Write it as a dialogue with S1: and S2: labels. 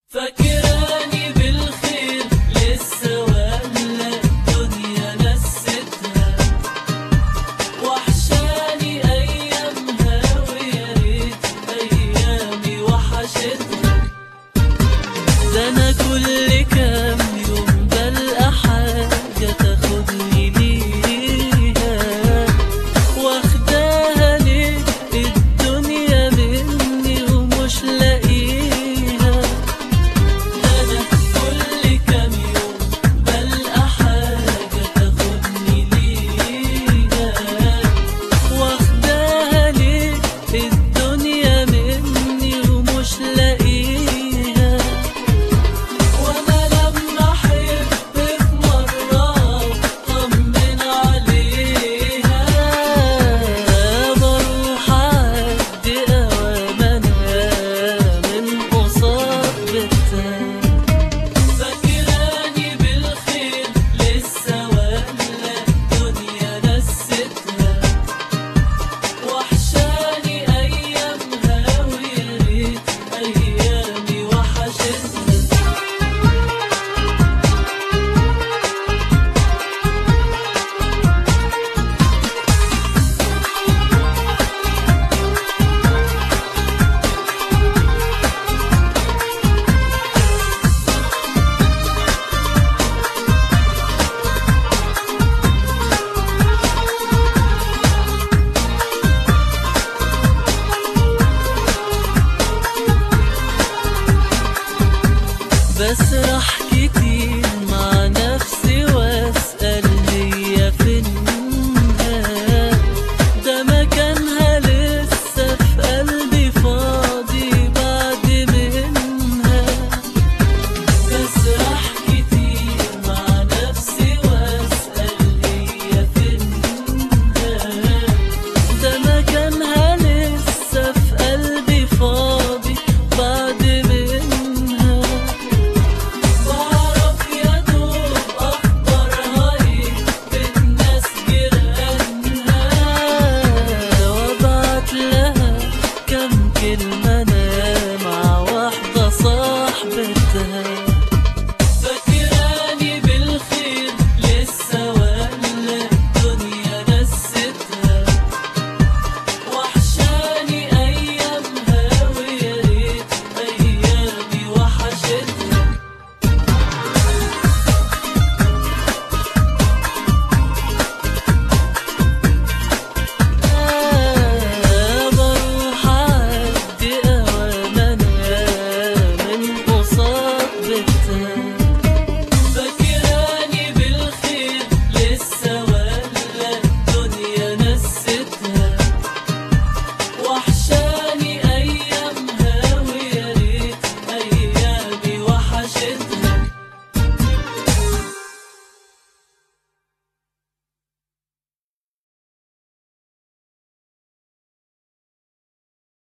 S1: فاكراني بالخير لسه ولا الدنيا نستها وحشاني ايامها ويا ريت ايامي وحشتها ده انا كل كام يوم بلقى حاجه تاخدني ليها واخداها ليه الدنيا مني ومش لاقيها ده انا كل كام يوم بلقى حاجه تاخدني ليها واخداها ليه الدنيا مني ومش لاقيها وانا لما احب في مره اطمن عليها بروح اعدي اوامرها من قصاد بيتها فاكراني بالخير لسه ولا الدنيا نستها وحشاني ايامها ويا ريت ايامي وحشتها بسرح كتير مع نفسي